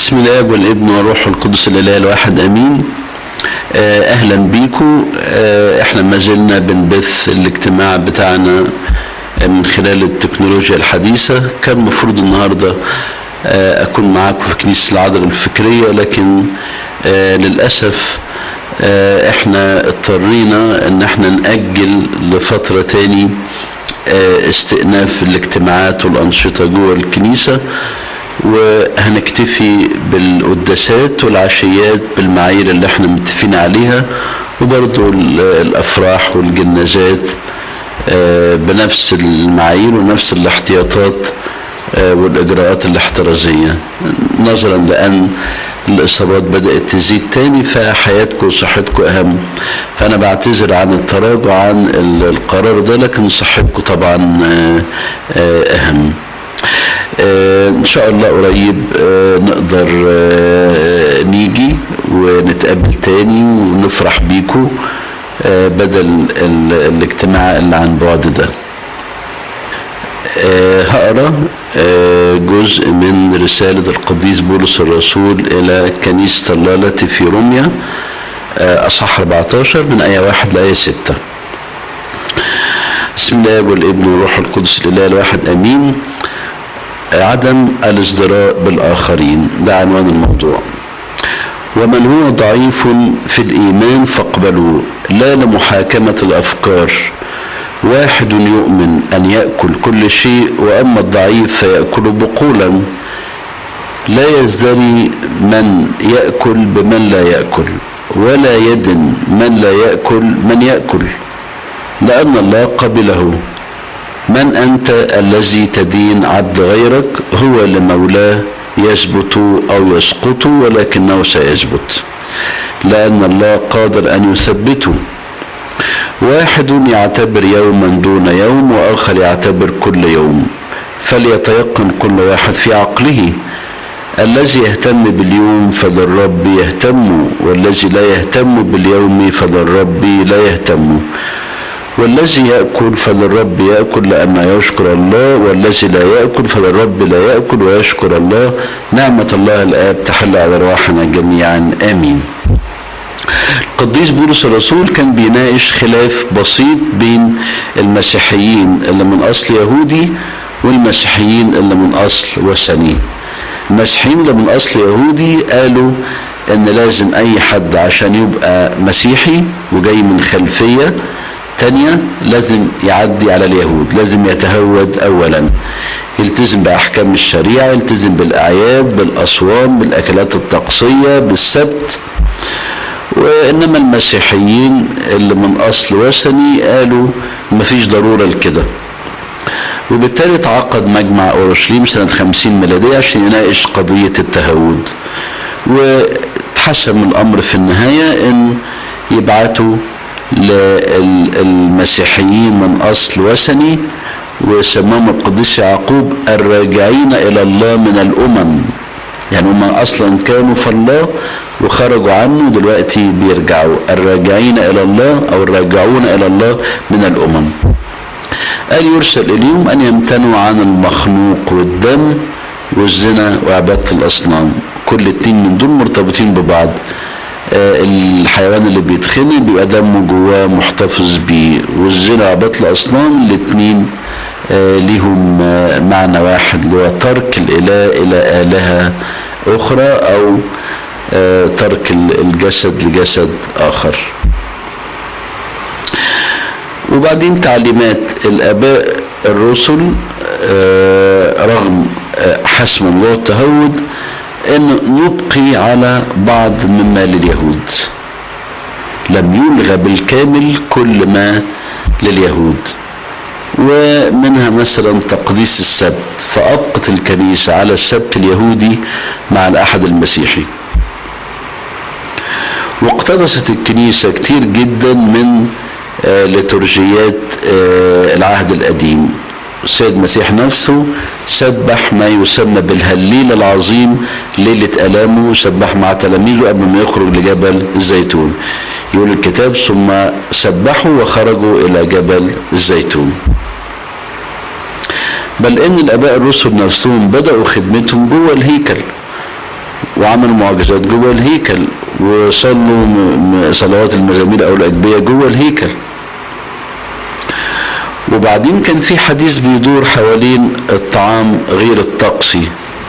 بسم الله والابن والروح القدس الاله الواحد امين آه، اهلا بيكم آه، احنا ما زلنا بنبث الاجتماع بتاعنا من خلال التكنولوجيا الحديثة كان المفروض النهاردة آه، أكون معاكم في كنيسة العذراء الفكرية لكن آه، للأسف آه، احنا اضطرينا ان احنا نأجل لفترة تاني آه، استئناف الاجتماعات والأنشطة جوه الكنيسة وهنكتفي بالقداسات والعشيات بالمعايير اللي احنا متفقين عليها وبرضو ال- الأفراح والجنازات آه، بنفس المعايير ونفس الاحتياطات آه، والإجراءات الاحترازية نظرا لأن الإصابات بدأت تزيد تاني فحياتكم وصحتكم أهم فأنا بعتذر عن التراجع عن ال- القرار ده لكن صحتكم طبعا آه، آه، أهم آه، ان شاء الله قريب آه، نقدر آه، نيجي ونتقابل تاني ونفرح بيكم آه، بدل ال- الاجتماع اللي عن بعد ده آه، هقرا آه، جزء من رسالة القديس بولس الرسول إلى كنيسة الله التي في روميا آه، أصح 14 من آية 1 لآية 6 بسم الله والابن والروح القدس الإله الواحد آمين عدم الازدراء بالآخرين ده عنوان الموضوع ومن هو ضعيف في الإيمان فاقبلوه لا لمحاكمة الأفكار واحد يؤمن أن يأكل كل شيء وأما الضعيف فيأكل بقولا لا يزدري من يأكل بمن لا يأكل ولا يدن من لا يأكل من يأكل لأن الله قبله من أنت الذي تدين عبد غيرك هو لمولاه يثبت أو يسقط ولكنه سيثبت لأن الله قادر أن يثبته واحد يعتبر يوما دون يوم وآخر يعتبر كل يوم فليتيقن كل واحد في عقله الذي يهتم باليوم فللرب يهتم والذي لا يهتم باليوم فللرب لا يهتم والذي يأكل فللرب يأكل لأن يشكر الله والذي لا يأكل فللرب لا يأكل ويشكر الله نعمة الله الآب تحل على أرواحنا جميعا آمين القديس بولس الرسول كان بيناقش خلاف بسيط بين المسيحيين اللي من أصل يهودي والمسيحيين اللي من أصل وثني المسيحيين اللي من أصل يهودي قالوا إن لازم أي حد عشان يبقى مسيحي وجاي من خلفية تانية لازم يعدي على اليهود لازم يتهود أولا يلتزم بأحكام الشريعة يلتزم بالأعياد بالأصوام بالأكلات الطقسية بالسبت وإنما المسيحيين اللي من أصل وثني قالوا مفيش ضرورة لكده وبالتالي تعقد مجمع أورشليم سنة 50 ميلادية عشان يناقش قضية التهود وتحسم الأمر في النهاية إن يبعتوا للمسيحيين من أصل وثني وسماهم القديس يعقوب الراجعين إلى الله من الأمم يعني هم أصلا كانوا في الله وخرجوا عنه دلوقتي بيرجعوا الراجعين إلى الله أو الراجعون إلى الله من الأمم قال يرسل إليهم أن يمتنوا عن المخلوق والدم والزنا وعبادة الأصنام كل اتنين من دول مرتبطين ببعض آه، الحيوان اللي بيتخنق بيبقى دمه جواه محتفظ بيه والزنا وعبادة الأصنام الاتنين آه، ليهم آه، معنى واحد اللي هو ترك الإله إلى آلهة أخرى أو آه، ترك ال- الجسد لجسد آخر وبعدين تعليمات الآباء الرسل آه، رغم آه، حسم موضوع التهود أن نبقي على بعض مما لليهود لم يلغى بالكامل كل ما لليهود ومنها مثلا تقديس السبت فأبقت الكنيسة على السبت اليهودي مع الأحد المسيحي واقتبست الكنيسة كتير جدا من آه، لترجيات آه، العهد القديم السيد المسيح نفسه سبح ما يسمى بالهليل العظيم ليلة ألامه سبح مع تلاميذه قبل ما يخرج لجبل الزيتون يقول الكتاب ثم سبحوا وخرجوا إلى جبل الزيتون بل ان الاباء الرسل نفسهم بداوا خدمتهم جوه الهيكل وعملوا معجزات جوه الهيكل وصلوا صلوات المزامير او الاجبيه جوه الهيكل وبعدين كان في حديث بيدور حوالين الطعام غير الطقسي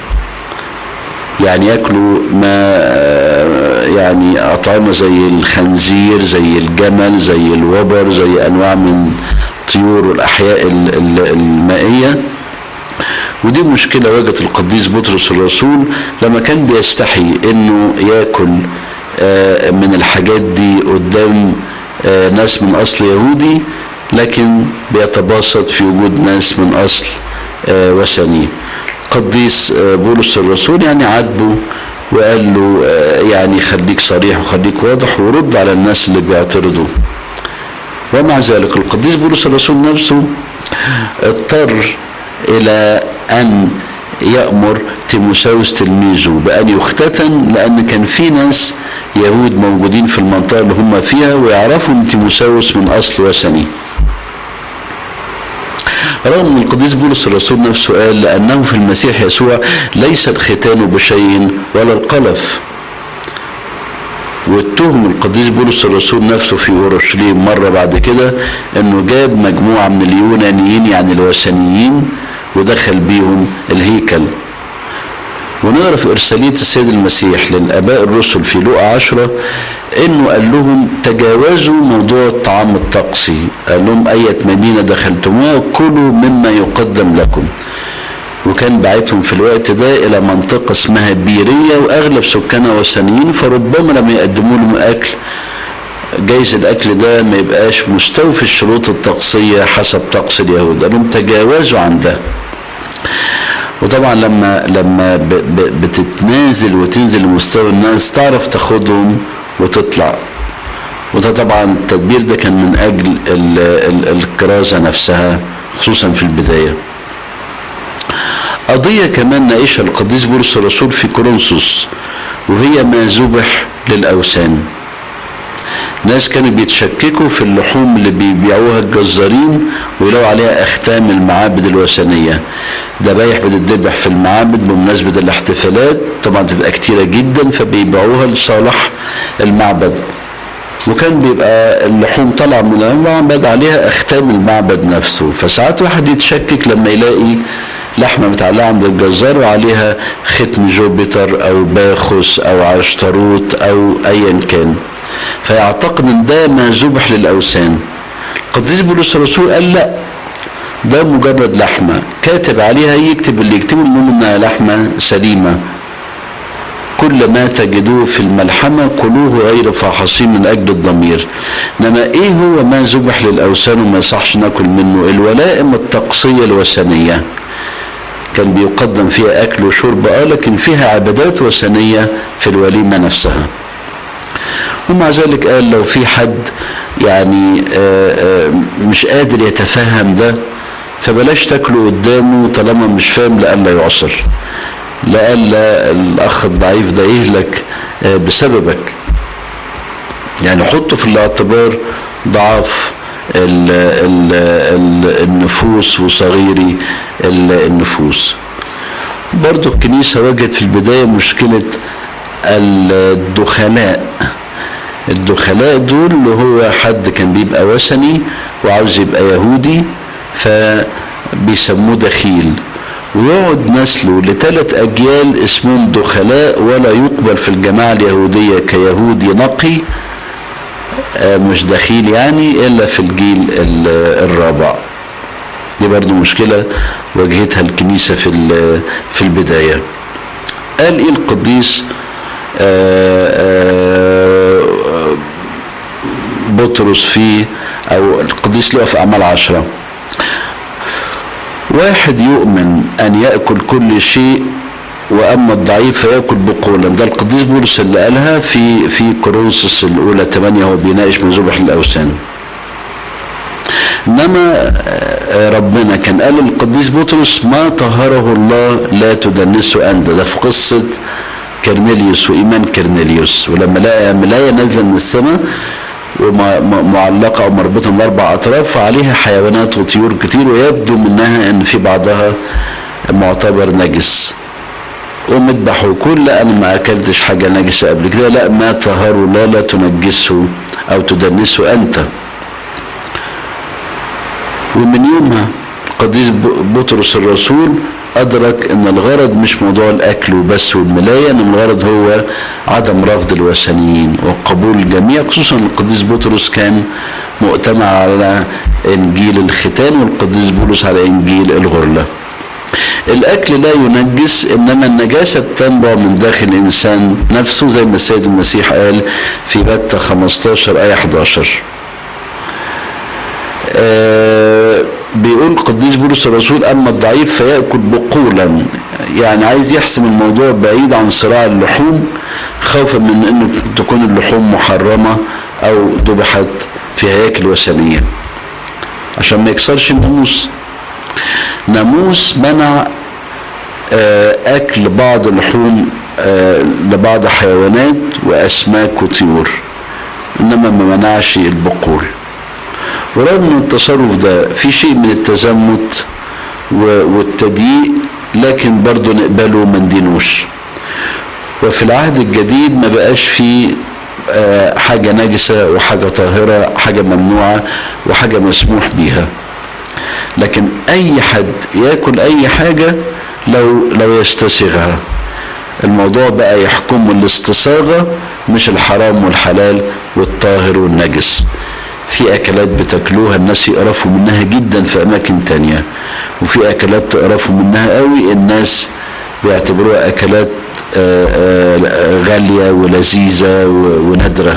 يعني ياكلوا ما يعني اطعمه زي الخنزير زي الجمل زي الوبر زي انواع من طيور الاحياء المائيه ودي مشكله واجهت القديس بطرس الرسول لما كان بيستحي انه ياكل من الحاجات دي قدام ناس من اصل يهودي لكن بيتباسط في وجود ناس من اصل وثني قديس بولس الرسول يعني عاتبه وقال له يعني خليك صريح وخليك واضح ورد على الناس اللي بيعترضوا ومع ذلك القديس بولس الرسول نفسه اضطر الى ان يأمر تيموساوس تلميذه بأن يختتن لأن كان في ناس يهود موجودين في المنطقة اللي هم فيها ويعرفوا أن تيموساوس من أصل وثني رغم ان القديس بولس الرسول نفسه قال لانه في المسيح يسوع ليس الختان بشيء ولا القلف واتهم القديس بولس الرسول نفسه في اورشليم مره بعد كده انه جاب مجموعه من اليونانيين يعني الوثنيين ودخل بيهم الهيكل ونقرا في ارساليه السيد المسيح للاباء الرسل في لوقا عشرة انه قال لهم تجاوزوا موضوع الطعام الطقسي قال لهم اية مدينه دخلتموها كلوا مما يقدم لكم وكان بعتهم في الوقت ده الى منطقه اسمها بيريه واغلب سكانها وثنيين فربما لما يقدموا لهم اكل جايز الاكل ده ما يبقاش مستوفي الشروط الطقسيه حسب طقس اليهود قال لهم تجاوزوا عن ده وطبعا لما لما بتتنازل وتنزل لمستوى الناس تعرف تاخدهم وتطلع وده طبعا التدبير ده كان من اجل ال ال الكرازه نفسها خصوصا في البدايه قضية كمان ناقشها القديس بولس الرسول في كورنثوس وهي ما ذبح للأوثان ناس كانوا بيتشككوا في اللحوم اللي بيبيعوها الجزارين ويلاقوا عليها اختام المعابد الوثنيه ذبايح بتتذبح في المعابد بمناسبه الاحتفالات طبعا تبقى كتيره جدا فبيبيعوها لصالح المعبد وكان بيبقى اللحوم طالعه من المعبد عليها اختام المعبد نفسه فساعات واحد يتشكك لما يلاقي لحمه متعلقه عند الجزار وعليها ختم جوبيتر او باخوس او عشتروت او ايا كان فيعتقد ان ده ما ذبح للاوثان القديس بولس الرسول قال لا ده مجرد لحمه كاتب عليها يكتب اللي يكتبه المهم انها لحمه سليمه كل ما تجدوه في الملحمة كلوه غير فاحصين من أجل الضمير إنما إيه هو ما ذبح للأوثان وما يصحش ناكل منه الولائم الطقسية الوثنية كان بيقدم فيها أكل وشرب آه لكن فيها عبادات وثنية في الوليمة نفسها ومع ذلك قال لو في حد يعني آآ آآ مش قادر يتفهم ده فبلاش تاكله قدامه طالما مش فاهم لألا يعصر لألا الأخ الضعيف ده يهلك بسببك يعني حطه في الاعتبار ضعاف ال ال ال النفوس وصغيري النفوس برضو الكنيسة واجهت في البداية مشكلة الدخلاء الدخلاء دول اللي هو حد كان بيبقى وثني وعاوز يبقى يهودي فبيسموه دخيل ويقعد نسله لثلاث أجيال اسمهم دخلاء ولا يقبل في الجماعة اليهودية كيهودي نقي مش دخيل يعني إلا في الجيل الرابع دي برضو مشكلة واجهتها الكنيسة في في البداية قال إيه القديس بطرس في أو القديس له في أعمال عشرة واحد يؤمن أن يأكل كل شيء واما الضعيف فياكل بقولا ده القديس بولس اللي قالها في في كورنثوس الاولى 8 هو بيناقش من ذبح الاوثان انما ربنا كان قال للقديس بطرس ما طهره الله لا تدنسه انت ده في قصه كرنيليوس وايمان كرنيليوس ولما لقى ملايه نازله من السماء ومعلقه او مربوطه من اربع اطراف وعليها حيوانات وطيور كتير ويبدو منها ان في بعضها معتبر نجس قوم اذبح وكل لا انا ما اكلتش حاجه نجسه قبل كده لا ما طهروا لا لا تنجسه او تدنسه انت ومن يومها قديس بطرس الرسول ادرك ان الغرض مش موضوع الاكل وبس والملايه ان الغرض هو عدم رفض الوثنيين وقبول الجميع خصوصا القديس بطرس كان مؤتمع على انجيل الختان والقديس بولس على انجيل الغرله الاكل لا ينجس انما النجاسه بتنبع من داخل الانسان نفسه زي ما السيد المسيح قال في متى 15 ايه 11 آه بيقول القديس بولس الرسول اما الضعيف فياكل بقولا يعني عايز يحسم الموضوع بعيد عن صراع اللحوم خوفا من انه تكون اللحوم محرمه او ذبحت في هياكل وثنيه عشان ما يكسرش الناموس ناموس منع اكل بعض اللحوم لبعض حيوانات واسماك وطيور انما ما منعش البقول ورغم من التصرف ده في شيء من التزمت والتضييق لكن برضه نقبله وما ندينوش وفي العهد الجديد ما بقاش فيه حاجة نجسة وحاجة طاهرة حاجة ممنوعة وحاجة مسموح بيها لكن أي حد ياكل أي حاجة لو لو يستسيغها الموضوع بقى يحكم الاستصاغة مش الحرام والحلال والطاهر والنجس في اكلات بتاكلوها الناس يقرفوا منها جدا في اماكن تانية وفي اكلات تقرفوا منها قوي الناس بيعتبروها اكلات غالية ولذيذة ونادرة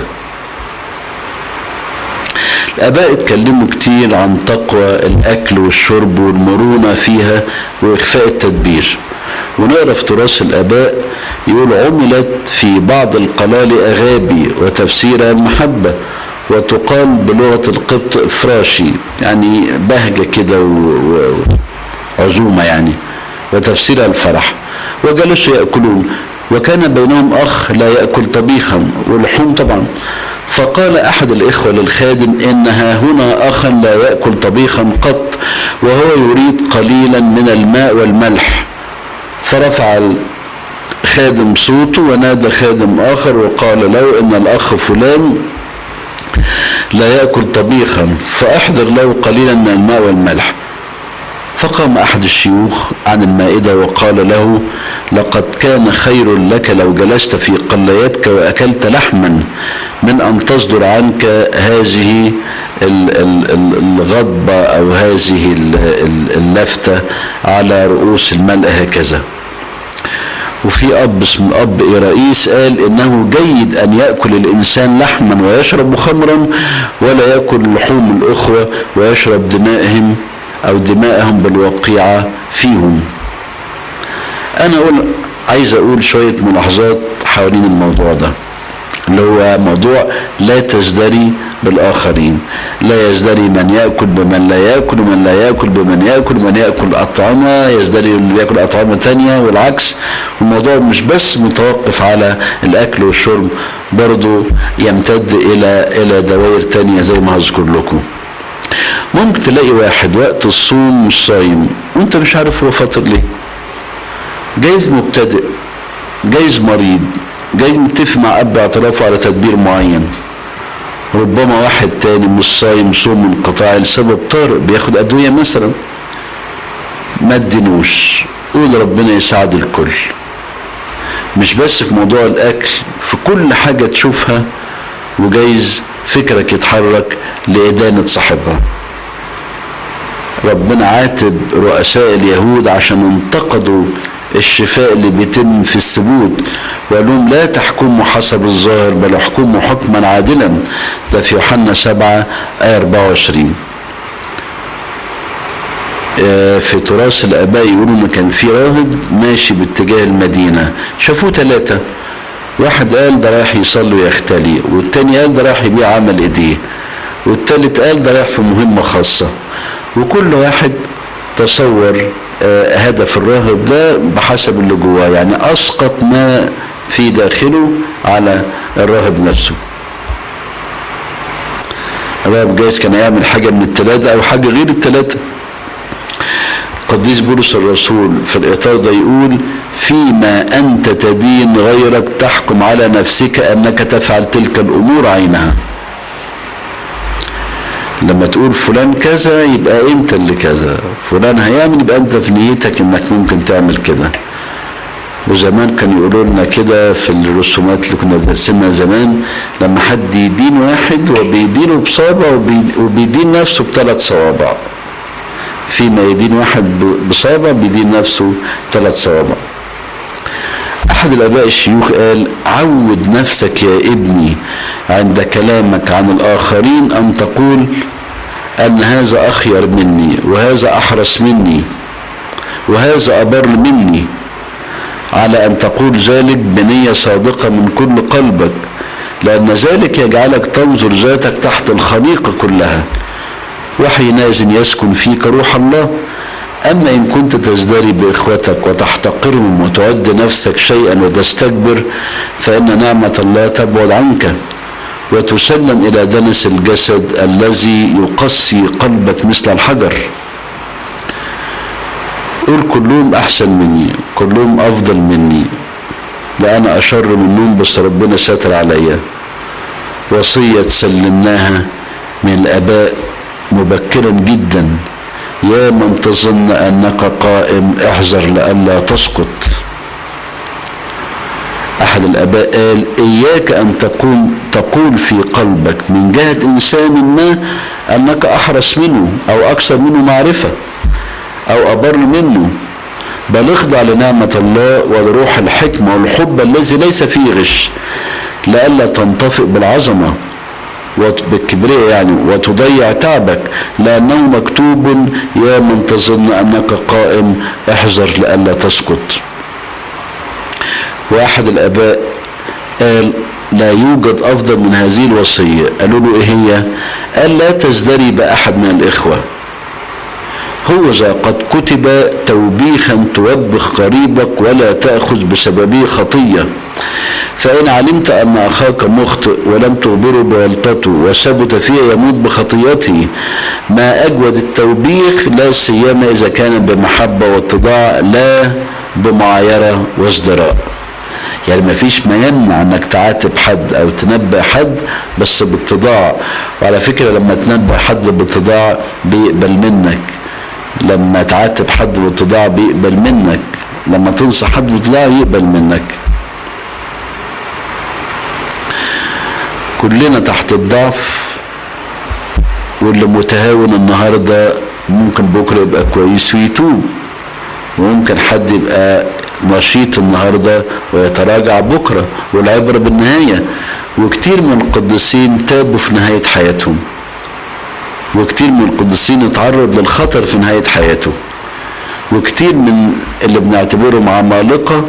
الاباء اتكلموا كتير عن تقوى الاكل والشرب والمرونة فيها واخفاء التدبير ونقرا في تراث الاباء يقول عملت في بعض القلال اغابي وتفسيرها المحبه وتقال بلغة القبط إفراشي يعني بهجة كده وعزومة يعني وتفسيرها الفرح وجلسوا يأكلون وكان بينهم أخ لا يأكل طبيخا واللحوم طبعا فقال أحد الإخوة للخادم إنها هنا أخا لا يأكل طبيخا قط وهو يريد قليلا من الماء والملح فرفع الخادم صوته ونادى خادم آخر وقال له إن الأخ فلان لا يأكل طبيخا فأحضر له قليلا من الماء والملح فقام أحد الشيوخ عن المائدة وقال له لقد كان خير لك لو جلست في قليتك وأكلت لحما من أن تصدر عنك هذه الغضبة أو هذه اللفتة على رؤوس الملأ هكذا وفي اب اسمه اب إيرائيس قال انه جيد ان ياكل الانسان لحما ويشرب خمرا ولا ياكل لحوم الاخوه ويشرب دمائهم او دماءهم بالوقيعه فيهم انا اقول عايز اقول شويه ملاحظات حوالين الموضوع ده اللي هو موضوع لا تزدري بالآخرين لا يزدري من يأكل بمن لا يأكل ومن لا يأكل بمن يأكل ومن يأكل أطعمة يزدري اللي يأكل أطعمة تانية والعكس الموضوع مش بس متوقف على الأكل والشرب برضو يمتد إلى إلى دوائر تانية زي ما هذكر لكم ممكن تلاقي واحد وقت الصوم مش صايم وانت مش عارف هو فاطر ليه جايز مبتدئ جايز مريض جاي متفق مع اب اعترافه على تدبير معين ربما واحد تاني مش صايم صوم منقطع لسبب طارئ بياخد ادويه مثلا ما ادينوش قول ربنا يساعد الكل مش بس في موضوع الاكل في كل حاجه تشوفها وجايز فكرك يتحرك لادانه صاحبها ربنا عاتب رؤساء اليهود عشان انتقدوا الشفاء اللي بيتم في الثبوت وقال لهم لا تحكموا حسب الظاهر بل احكموا حكما عادلا ده في يوحنا 7 آية 24 في تراث الآباء يقولوا إن كان في راهب ماشي باتجاه المدينة شافوه ثلاثة واحد قال ده رايح يصلي ويختلي والتاني قال ده رايح يبيع عمل ايديه والتالت قال ده رايح في مهمة خاصة وكل واحد تصور هدف الراهب ده بحسب اللي جواه يعني اسقط ما في داخله على الراهب نفسه الراهب جايز كان يعمل حاجه من الثلاثه او حاجه غير الثلاثه قديس بولس الرسول في الإطار ده يقول فيما أنت تدين غيرك تحكم على نفسك أنك تفعل تلك الأمور عينها لما تقول فلان كذا يبقى انت اللي كذا فلان هيعمل يبقى انت في نيتك انك ممكن تعمل كده وزمان كانوا يقولوا لنا كده في الرسومات اللي كنا بنرسمها زمان لما حد يدين واحد وبيدينه بصابع وبي- وبيدين نفسه بثلاث صوابع فيما يدين واحد ب- بصابع بيدين نفسه ثلاث صوابع احد الاباء الشيوخ قال عود نفسك يا ابني عند كلامك عن الاخرين ان تقول ان هذا اخير مني وهذا احرص مني وهذا ابر مني على ان تقول ذلك بنيه صادقه من كل قلبك لان ذلك يجعلك تنظر ذاتك تحت الخليقه كلها وحينئذ يسكن فيك روح الله أما إن كنت تزدري بإخوتك وتحتقرهم وتعد نفسك شيئا وتستكبر فإن نعمة الله تبعد عنك وتسلم إلى دنس الجسد الذي يقسي قلبك مثل الحجر قول كلهم أحسن مني كلهم أفضل مني ده أنا أشر منهم بس ربنا ساتر عليا وصية سلمناها من الآباء مبكرا جدا يا من تظن أنك قائم احذر لئلا تسقط أحد الآباء قال إياك أن تقول تقول في قلبك من جهة إنسان ما أنك أحرص منه أو أكثر منه معرفة أو أبر منه بل اخضع لنعمة الله ولروح الحكمة والحب الذي ليس فيه غش لئلا تنطفئ بالعظمة وت- بالكبرياء يعني وتضيع تعبك لأنه مكتوب يا من تظن أنك قائم احذر لئلا تسقط واحد الآباء قال لا يوجد أفضل من هذه الوصية قالوا له إيه هي قال لا تزدري بأحد من الإخوة هو ذا قد كتب توبيخا توبخ قريبك ولا تأخذ بسببه خطية فإن علمت أن أخاك مخطئ ولم تخبره بغلطته وثبت فيها يموت بخطيته ما أجود التوبيخ لا سيما إذا كان بمحبة واتضاع لا بمعايرة وازدراء يعني ما فيش ما يمنع انك تعاتب حد او تنبه حد بس باتضاع وعلى فكرة لما تنبه حد باتضاع بيقبل منك لما تعاتب حد باتضاع بيقبل منك لما تنصح حد باتضاع يقبل منك كلنا تحت الضعف واللي متهاون النهارده ممكن بكره يبقى كويس ويتوب وممكن حد يبقى نشيط النهارده ويتراجع بكره والعبره بالنهايه وكتير من القديسين تابوا في نهايه حياتهم وكتير من القديسين اتعرض للخطر في نهايه حياته وكتير من اللي بنعتبرهم عمالقه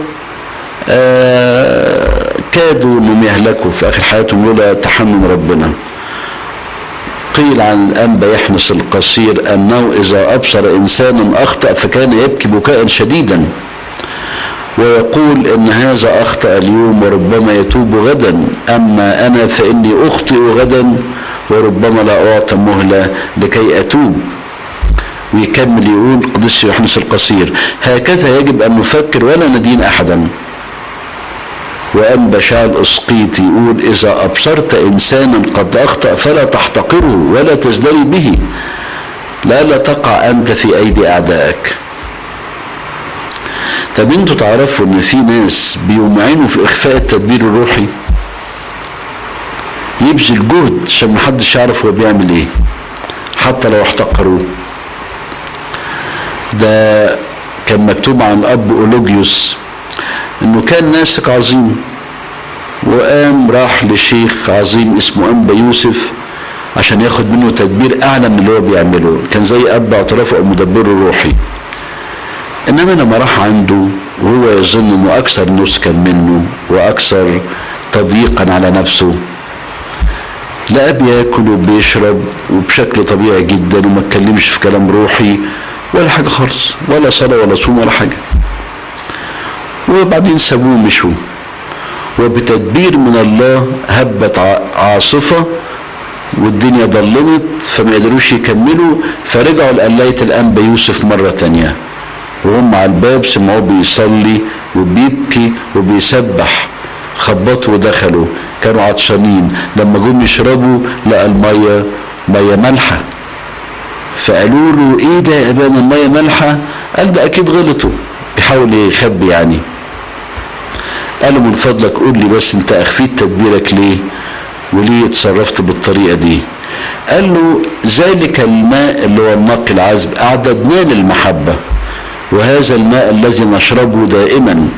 آه كادوا انهم يهلكوا في اخر حياتهم لولا تحمل ربنا قيل عن الأنبا يحنس القصير أنه إذا أبصر إنسانا أخطأ فكان يبكي بكاء شديدا ويقول إن هذا أخطأ اليوم وربما يتوب غدا أما أنا فإني أخطئ غدا وربما لا أعطى مهلة لكي أتوب ويكمل يقول قديس يوحنس القصير هكذا يجب أن نفكر ولا ندين أحدا وأنبا شعل الأسقيط يقول إذا أبصرت إنسانا قد أخطأ فلا تحتقره ولا تزدري به لا لا تقع أنت في أيدي أعدائك طب انتوا تعرفوا ان في ناس بيمعنوا في اخفاء التدبير الروحي يبذل جهد عشان محدش يعرف هو بيعمل ايه حتى لو احتقروه ده كان مكتوب عن الاب اولوجيوس انه كان ناسك عظيم وقام راح لشيخ عظيم اسمه انبا يوسف عشان ياخد منه تدبير اعلى من اللي هو بيعمله كان زي اب اعترافه او مدبره الروحي انما لما راح عنده وهو يظن انه اكثر نسكا منه واكثر تضييقا على نفسه لقى بياكل وبيشرب وبشكل طبيعي جدا وما اتكلمش في كلام روحي ولا حاجه خالص ولا صلاه ولا صوم ولا حاجه وبعدين سابوه ومشوا وبتدبير من الله هبت عاصفة والدنيا ضلمت فما قدروش يكملوا فرجعوا لقلاية الأنبا يوسف مرة تانية وهم على الباب سمعوه بيصلي وبيبكي وبيسبح خبطوا ودخلوا كانوا عطشانين لما جم يشربوا لقى المية مية مالحة فقالوا له ايه ده يا ابانا المية مالحة قال ده اكيد غلطوا بيحاول يخبي يعني قالوا من فضلك قول لي بس انت اخفيت تدبيرك ليه وليه اتصرفت بالطريقة دي قال له ذلك الماء اللي هو النقي العذب اعددناه للمحبة وهذا الماء الذي نشربه دائما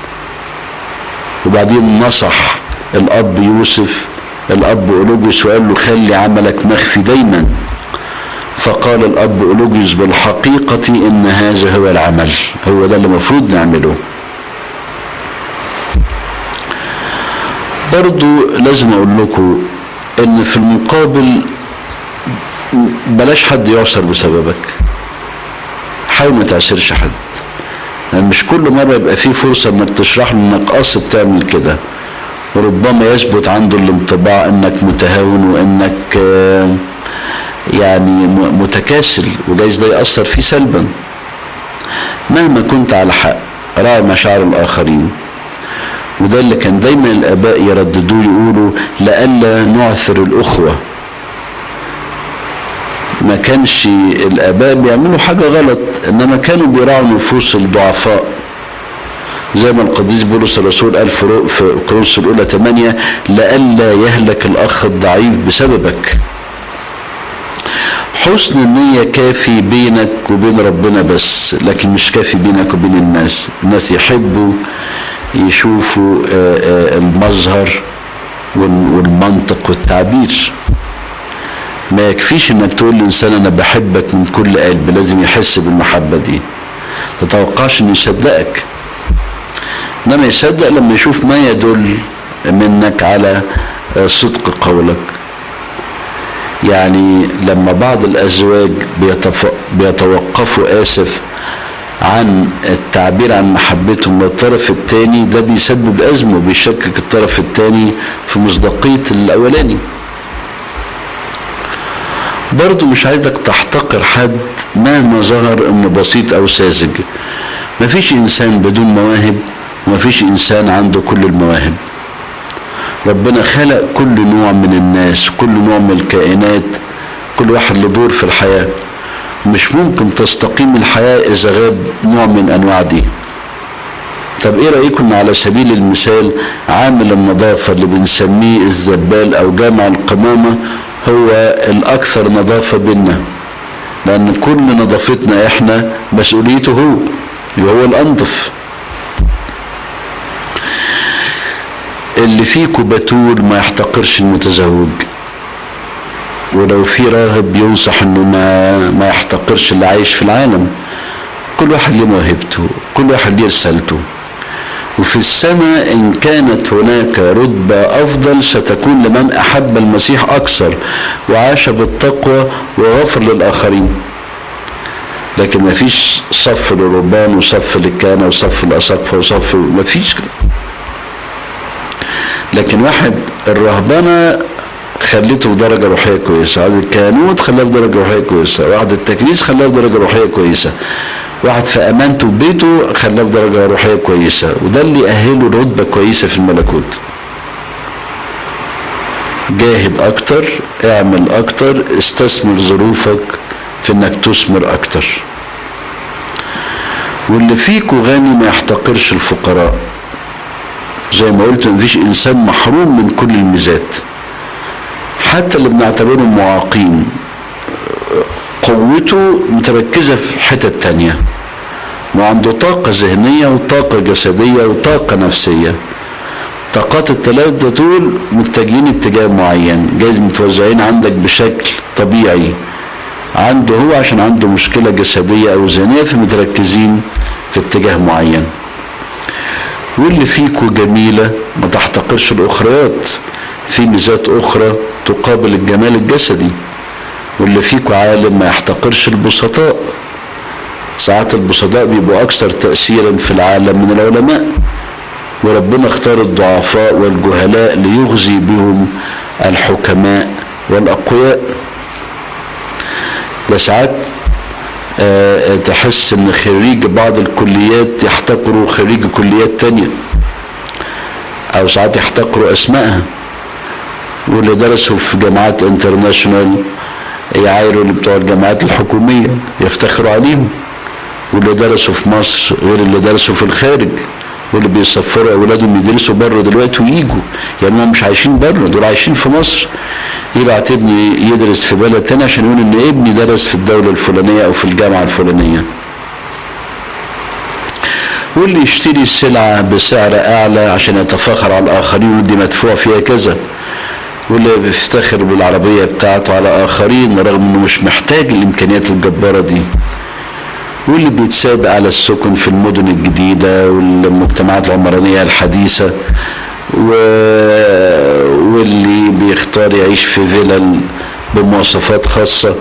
وبعدين نصح الاب يوسف الاب اولوجيوس وقال له خلي عملك مخفي دايما فقال الاب اولوجيوس بالحقيقه ان هذا هو العمل هو ده اللي المفروض نعمله برضو لازم اقول لكم ان في المقابل بلاش حد يعصر بسببك حاول ما تعسرش حد يعني مش كل مره يبقى في فرصه انك تشرح له انك قاصد تعمل كده وربما يثبت عنده الانطباع انك متهاون وانك يعني متكاسل وجايز ده ياثر فيه سلبا مهما كنت على حق راعي مشاعر الاخرين وده اللي كان دايما الاباء يرددوه يقولوا لئلا نعثر الاخوه ما كانش الاباء بيعملوا حاجه غلط انما كانوا بيراعوا نفوس الضعفاء زي ما القديس بولس الرسول قال في كورنثوس الاولى 8 لئلا يهلك الاخ الضعيف بسببك حسن النية كافي بينك وبين ربنا بس لكن مش كافي بينك وبين الناس الناس يحبوا يشوفوا المظهر والمنطق والتعبير ما يكفيش انك تقول للانسان انا بحبك من كل قلب لازم يحس بالمحبه دي ما تتوقعش انه يصدقك انما يصدق لما يشوف ما يدل منك على صدق قولك يعني لما بعض الازواج بيتوقفوا اسف عن التعبير عن محبتهم للطرف الثاني ده بيسبب ازمه وبيشكك الطرف الثاني في مصداقيه الاولاني برضو مش عايزك تحتقر حد مهما ظهر انه بسيط او ساذج مفيش انسان بدون مواهب ومفيش انسان عنده كل المواهب ربنا خلق كل نوع من الناس كل نوع من الكائنات كل واحد له دور في الحياة مش ممكن تستقيم الحياة إذا غاب نوع من أنواع دي طب ايه رأيكم على سبيل المثال عامل النظافة اللي بنسميه الزبال او جامع القمامة هو الاكثر نظافة بينا لان كل نظافتنا احنا مسؤوليته هو هو الانظف اللي فيكم بتول ما يحتقرش المتزوج ولو في راهب ينصح انه ما ما يحتقرش اللي عايش في العالم كل واحد ليه موهبته كل واحد ليه رسالته وفي السماء إن كانت هناك رتبة أفضل ستكون لمن أحب المسيح أكثر وعاش بالتقوى وغفر للآخرين لكن ما فيش صف للرهبان وصف للكهنة وصف للأساقفة وصف ما فيش كده لكن واحد الرهبنة خليته في درجة روحية كويسة واحد الكهنوت خلاه في درجة روحية كويسة واحد التكريس خلاه في درجة روحية كويسة واحد في امانته ببيته خلاه في درجه روحيه كويسه وده اللي يأهله رتبه كويسه في الملكوت جاهد اكتر اعمل اكتر استثمر ظروفك في انك تثمر اكتر واللي فيكو غني ما يحتقرش الفقراء زي ما قلت مفيش انسان محروم من كل الميزات حتى اللي بنعتبرهم معاقين قوته متركزة في حتت تانية وعنده طاقة ذهنية وطاقة جسدية وطاقة نفسية طاقات الثلاثة دول متجهين اتجاه معين جايز متوزعين عندك بشكل طبيعي عنده هو عشان عنده مشكلة جسدية أو ذهنية فمتركزين في اتجاه معين واللي فيكو جميلة ما تحتقرش الأخريات في ميزات أخرى تقابل الجمال الجسدي واللي فيكو عالم ما يحتقرش البسطاء ساعات البسطاء بيبقوا أكثر تأثيرا في العالم من العلماء وربنا اختار الضعفاء والجهلاء ليغزي بهم الحكماء والأقوياء ده ساعات آه، تحس ان خريج بعض الكليات يحتقروا خريج كليات تانية او ساعات يحتقروا اسمائها واللي درسوا في جامعات انترناشونال يعايروا اللي بتوع الجامعات الحكومية يفتخروا عليهم واللي درسوا في مصر غير اللي درسوا في الخارج واللي بيسفروا اولادهم يدرسوا بره دلوقتي ويجوا يعني هم مش عايشين بره دول عايشين في مصر يبعت ابني يدرس في بلد تاني عشان يقول ان ابني درس في الدولة الفلانية او في الجامعة الفلانية واللي يشتري السلعة بسعر اعلى عشان يتفاخر على الاخرين ودي مدفوع فيها كذا واللي بيفتخر بالعربية بتاعته على اخرين رغم انه مش محتاج الامكانيات الجبارة دي واللي بيتسابق على السكن في المدن الجديدة والمجتمعات العمرانية الحديثة و... واللي بيختار يعيش في فيلل بمواصفات خاصة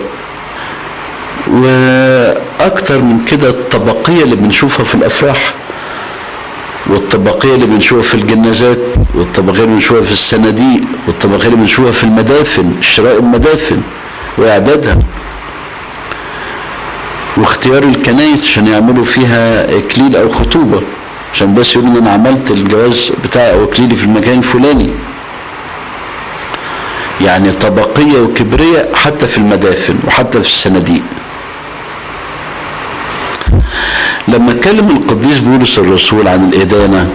وأكتر من كده الطبقية اللي بنشوفها في الأفراح والطبقية اللي بنشوفها في الجنازات والطبقية اللي بنشوفها في الصناديق والطبقية اللي بنشوفها في المدافن شراء المدافن وإعدادها واختيار الكنايس عشان يعملوا فيها اكليل او خطوبه عشان بس يقولوا ان انا عملت الجواز بتاعي او اكليلي في المكان الفلاني يعني طبقيه وكبريه حتى في المدافن وحتى في الصناديق لما اتكلم القديس بولس الرسول عن الادانه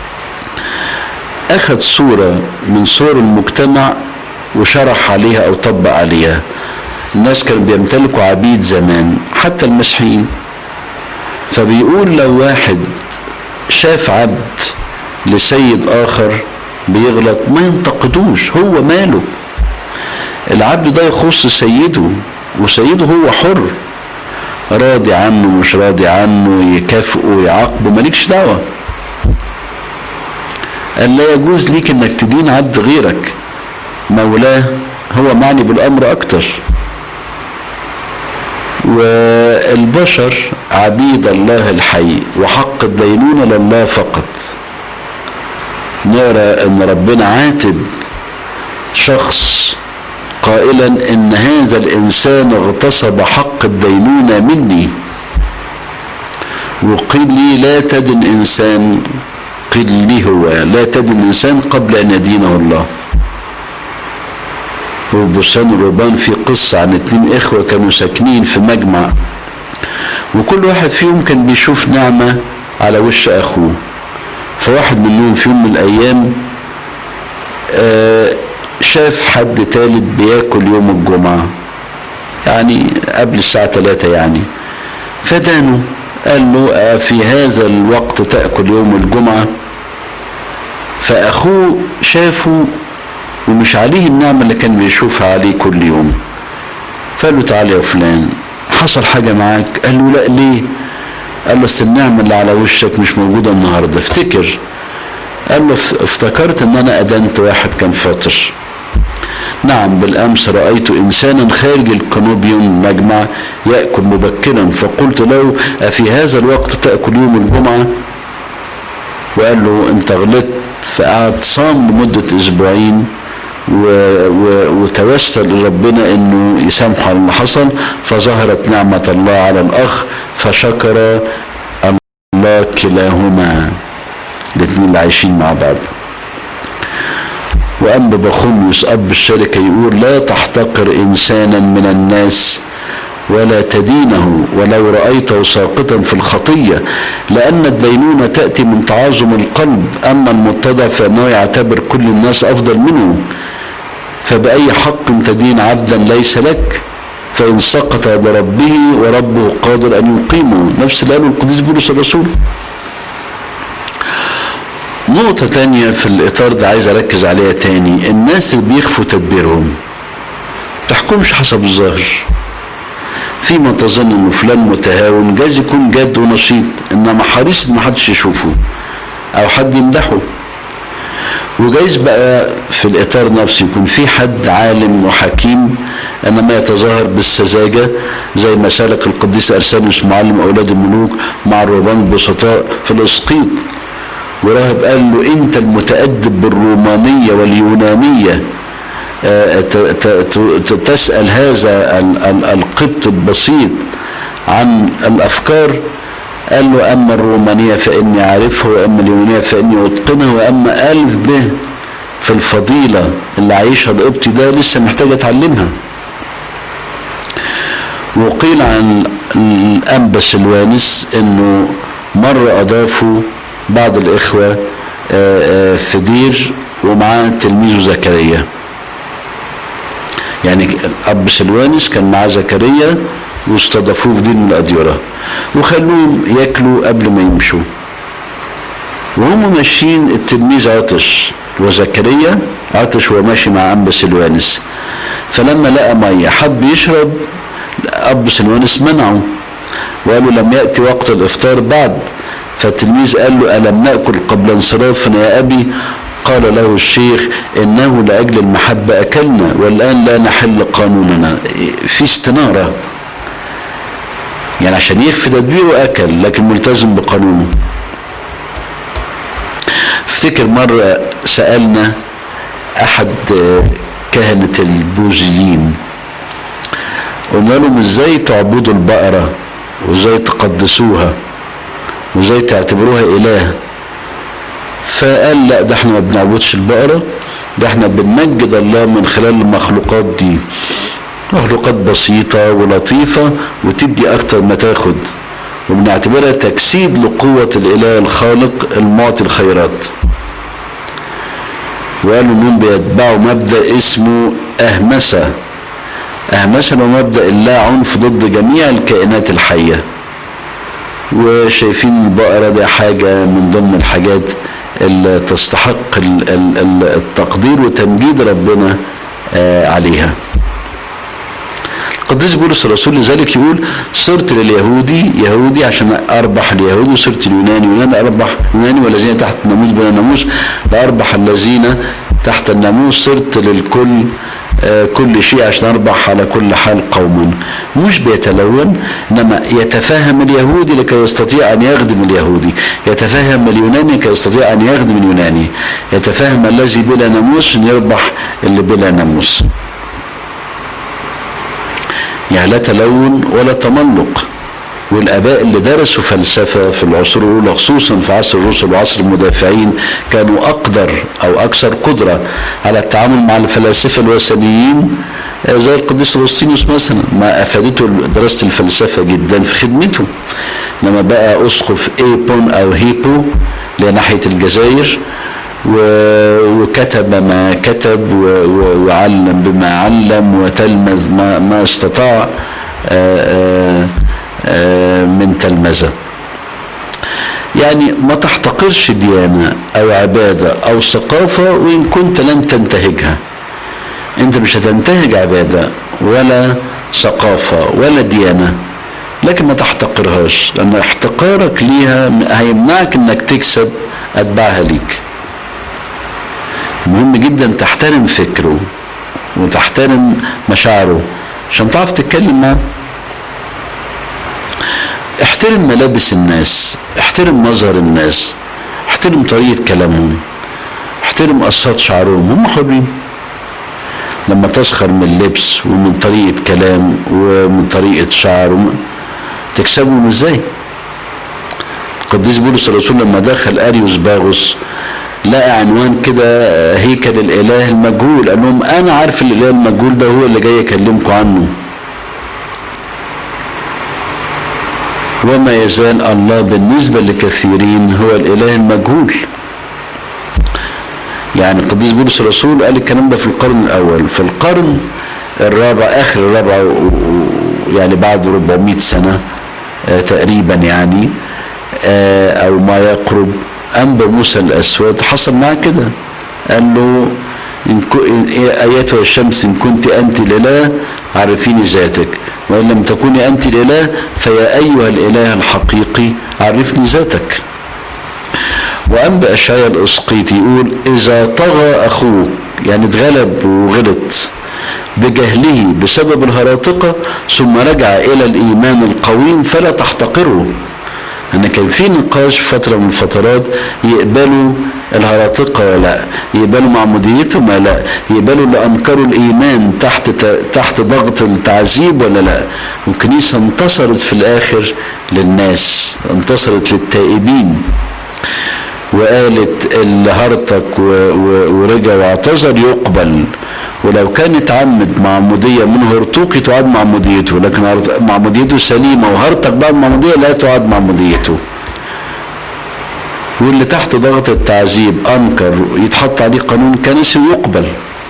اخذ صوره من صور المجتمع وشرح عليها او طبق عليها الناس كانوا بيمتلكوا عبيد زمان حتى المسيحيين فبيقول لو واحد شاف عبد لسيد اخر بيغلط ما ينتقدوش هو ماله العبد ده يخص سيده وسيده هو حر راضي عنه مش راضي عنه يكافئه يعاقبه مالكش دعوه قال لا يجوز ليك انك تدين عبد غيرك مولاه هو معني بالامر اكتر والبشر عبيد الله الحي وحق الدينونة لله فقط نرى ان ربنا عاتب شخص قائلا ان هذا الانسان اغتصب حق الدينونة مني وقيل لي لا تدن انسان قيل لي هو لا تدن انسان قبل ان يدينه الله وبستان الرهبان في قصة عن اتنين اخوة كانوا ساكنين في مجمع وكل واحد فيهم كان بيشوف نعمة على وش اخوه فواحد منهم في يوم من الايام آه شاف حد تالت بياكل يوم الجمعة يعني قبل الساعة 3 يعني فدانه قال له آه في هذا الوقت تأكل يوم الجمعة فأخوه شافه ومش عليه النعمة اللي كان بيشوفها عليه كل يوم فقال له تعالى يا فلان حصل حاجة معاك قال له لا ليه قال له اصل النعمة اللي على وشك مش موجودة النهاردة افتكر قال له افتكرت ان انا ادنت واحد كان فاطر نعم بالامس رايت انسانا خارج الكنوبيون مجمع ياكل مبكرا فقلت له افي هذا الوقت تاكل يوم الجمعه وقال له انت غلطت فقعد صام لمده اسبوعين و... و... وتوسل لربنا انه يسامحه على اللي حصل فظهرت نعمه الله على الاخ فشكر الله كلاهما الاثنين اللي عايشين مع بعض وأما بخوميوس أب الشركة يقول لا تحتقر إنسانا من الناس ولا تدينه ولو رأيته ساقطا في الخطية لأن الدينونة تأتي من تعاظم القلب أما المتضع فإنه يعتبر كل الناس أفضل منه فبأي حق تدين عبدا ليس لك فإن سقط بربه وربه قادر أن يقيمه نفس اللي قاله القديس بولس الرسول نقطة تانية في الإطار ده عايز أركز عليها تاني الناس اللي بيخفوا تدبيرهم تحكمش حسب الظاهر فيما تظن انه فلان متهاون جايز يكون جاد ونشيط انما حريص ان محدش يشوفه او حد يمدحه وجايز بقى في الاطار نفسه يكون في حد عالم وحكيم انما يتظاهر بالسذاجه زي ما سلك القديس ارسانيوس معلم اولاد الملوك مع الرهبان البسطاء في الاسقيط وراهب قال له انت المتأدب بالرومانية واليونانية آه، ت- ت- ت- تسأل هذا ال- ال- القبط البسيط عن الأفكار قال له أما الرومانية فإني أعرفها وأما اليونانية فإني أتقنها وأما ألف به في الفضيلة اللي عايشها القبطي ده لسه محتاج أتعلمها وقيل عن الأنبا سلوانس إنه مرة أضافوا بعض الإخوة آه، آه، في دير ومعاه تلميذه زكريا يعني الأب سلوانس كان معاه زكريا واستضافوه في دير من الأديرة وخلوهم ياكلوا قبل ما يمشوا وهم ماشيين التلميذ عطش وزكريا عطش وهو ماشي مع أنبا سلوانس فلما لقى مية حب يشرب أب سلوانس منعه وقالوا لم يأتي وقت الإفطار بعد فالتلميذ قال له ألم نأكل قبل انصرافنا يا أبي قال له الشيخ إنه لأجل المحبة أكلنا والآن لا نحل قانوننا في استنارة يعني عشان يخفي تدبيره أكل لكن ملتزم بقانونه افتكر مرة سألنا أحد كهنة البوذيين قلنا لهم ازاي تعبدوا البقرة وازاي تقدسوها وازاي تعتبروها اله فقال لا ده احنا ما بنعبدش البقرة ده احنا بنمجد الله من خلال المخلوقات دي مخلوقات بسيطة ولطيفة وتدي اكتر ما تاخد وبنعتبرها تجسيد لقوة الاله الخالق المعطي الخيرات وقالوا انهم بيتبعوا مبدأ اسمه اهمسه مثلا مبدأ اللا عنف ضد جميع الكائنات الحية وشايفين البقرة دي حاجة من ضمن الحاجات اللي تستحق ال- ال- ال- التقدير وتمجيد ربنا آه، عليها القديس بولس الرسول لذلك يقول صرت لليهودي يهودي عشان اربح اليهودي وصرت اليوناني يوناني اربح يوناني والذين تحت الناموس بلا ناموس لاربح الذين تحت الناموس صرت للكل آه، كل شيء عشان اربح على كل حال قوما مش بيتلون انما يتفهم اليهودي لكي يستطيع ان يخدم اليهودي يتفهم اليوناني لكي يستطيع ان يخدم اليوناني يتفهم الذي بلا ناموس ان يربح اللي بلا ناموس يعني لا تلون ولا تملق والاباء اللي درسوا فلسفه في العصور الاولى خصوصا في عصر الرسل وعصر المدافعين كانوا اقدر او اكثر قدره على التعامل مع الفلاسفه الوثنيين آه، زي القديس اغسطينوس مثلا ما افادته دراسه الفلسفه جدا في خدمته لما بقى اسقف ايبون او هيبو لناحيه الجزائر و- وكتب ما كتب و- و- وعلم بما علم وتلمذ ما, ما استطاع آه، آه، آه، من تلمذة يعني ما تحتقرش ديانة أو عبادة أو ثقافة وإن كنت لن تنتهجها أنت مش هتنتهج عبادة ولا ثقافة ولا ديانة لكن ما تحتقرهاش لأن احتقارك ليها هيمنعك إنك تكسب أتباعها ليك مهم جدا تحترم فكره وتحترم مشاعره عشان تعرف تتكلم معاه احترم ملابس الناس احترم مظهر الناس احترم طريقة كلامهم احترم قصات شعرهم هم حرين لما تسخر من اللبس ومن طريقة كلام ومن طريقة شعر وم- تكسبهم ازاي القديس بولس الرسول لما دخل اريوس باغوس لقى عنوان كده هيكل الاله المجهول قال لهم انا عارف الاله المجهول ده هو اللي جاي اكلمكم عنه وما يزال الله بالنسبة لكثيرين هو الإله المجهول يعني القديس بولس الرسول قال الكلام ده في القرن الأول في القرن الرابع آخر الرابع و- و- يعني بعد 400 سنة آه، تقريبا يعني آه، أو ما يقرب أنبا موسى الأسود حصل معاه كده قال له إن كو- إن- أيتها الشمس إن كنت أنت الإله عرفيني ذاتك وإن لم تكوني أنت الإله فيا أيها الإله الحقيقي عرفني ذاتك وأنبا أشعيا الأسقيطي يقول إذا طغى أخوك يعني اتغلب وغلط بجهله بسبب الهراطقة ثم رجع إلى الإيمان القويم فلا تحتقره ان كان في نقاش في فتره من الفترات يقبلوا الهراطقه ولا لا يقبلوا معموديتهم ولا لا يقبلوا اللي انكروا الايمان تحت تحت ضغط التعذيب ولا لا والكنيسه انتصرت في الاخر للناس انتصرت للتائبين وقالت اللي هرطك ورجع واعتذر يقبل ولو كان اتعمد معمودية من هرطوقي تعاد معموديته لكن معموديته سليمة وهرطك بعد معمودية لا تعاد معموديته واللي تحت ضغط التعذيب أنكر يتحط عليه قانون كنسي ويقبل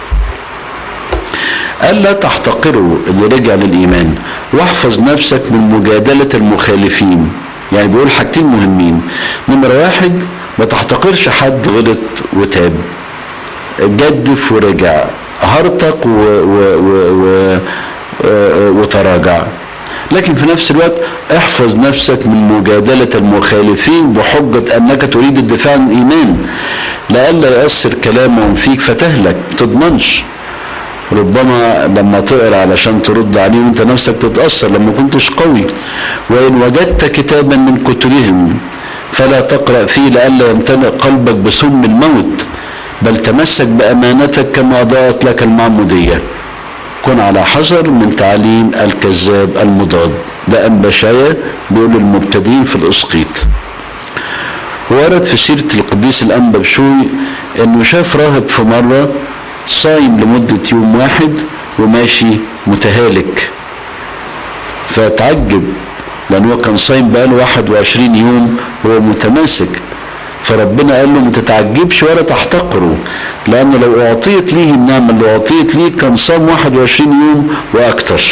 قال لا تحتقروا اللي رجع للإيمان واحفظ نفسك من مجادلة المخالفين يعني بيقول حاجتين مهمين نمرة واحد ما تحتقرش حد غلط وتاب جدف ورجع هرطق و و و و وتراجع لكن في نفس الوقت احفظ نفسك من مجادلة المخالفين بحجة أنك تريد الدفاع عن الإيمان لئلا يؤثر كلامهم فيك فتهلك تضمنش ربما لما تقرا علشان ترد عليهم انت نفسك تتاثر لما كنتش قوي وان وجدت كتابا من كتبهم فلا تقرا فيه لئلا يمتلئ قلبك بسم الموت بل تمسك بامانتك كما ضاعت لك المعموديه كن على حذر من تعليم الكذاب المضاد ده أنبشايا بيقول المبتدئين في الإسقيط ورد في سيرة القديس الأنبا بشوي إنه شاف راهب في مرة صايم لمدة يوم واحد وماشي متهالك فتعجب لأن هو كان صايم بقاله 21 يوم وهو متماسك فربنا قال له ما تتعجبش ولا تحتقره لأن لو أعطيت ليه النعمة اللي أعطيت ليه كان صام 21 يوم وأكتر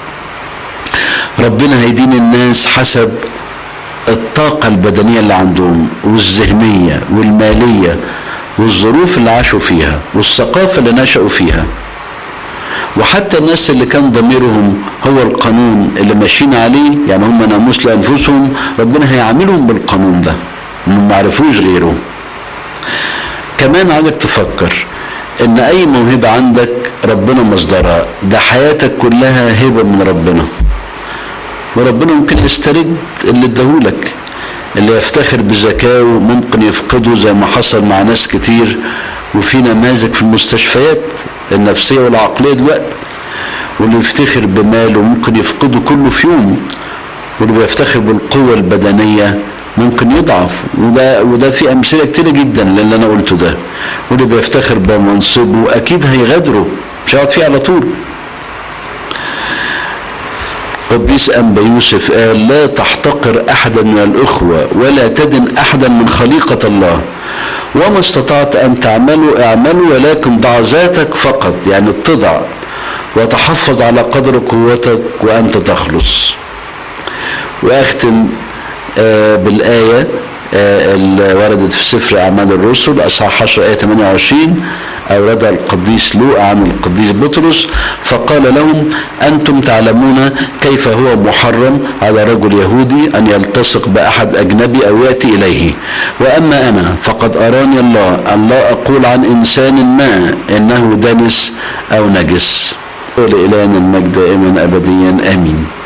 ربنا هيدين الناس حسب الطاقة البدنية اللي عندهم والذهنية والمالية والظروف اللي عاشوا فيها والثقافة اللي نشأوا فيها وحتى الناس اللي كان ضميرهم هو القانون اللي ماشيين عليه يعني هم ناموس لأنفسهم ربنا هيعاملهم بالقانون ده ما عرفوش غيره كمان عايزك تفكر ان اي موهبة عندك ربنا مصدرها ده حياتك كلها هبة من ربنا وربنا ممكن يسترد اللي اداهولك اللي يفتخر بذكائه ممكن يفقده زي ما حصل مع ناس كتير وفي نماذج في المستشفيات النفسية والعقلية دلوقتي واللي يفتخر بماله ممكن يفقده كله في يوم واللي بيفتخر بالقوة البدنية ممكن يضعف وده وده في امثله كتيره جدا للي انا قلته ده واللي بيفتخر بمنصبه اكيد هيغادره مش هيقعد فيه على طول قديس أنبا يوسف قال لا تحتقر أحدا من الأخوة ولا تدن أحدا من خليقة الله وما استطعت أن تعملوا اعملوا ولكن ضع ذاتك فقط يعني اتضع وتحفظ على قدر قوتك وأنت تخلص وأختم آه بالآية آه اللي وردت في سفر أعمال الرسل أصحاح 10 آية 28 أوردها القديس لوقا عن القديس بطرس فقال لهم أنتم تعلمون كيف هو محرم على رجل يهودي أن يلتصق بأحد أجنبي أو يأتي إليه وأما أنا فقد أراني الله أن لا أقول عن إنسان ما إنه دنس أو نجس ولإلهنا المجد دائما أبديا آمين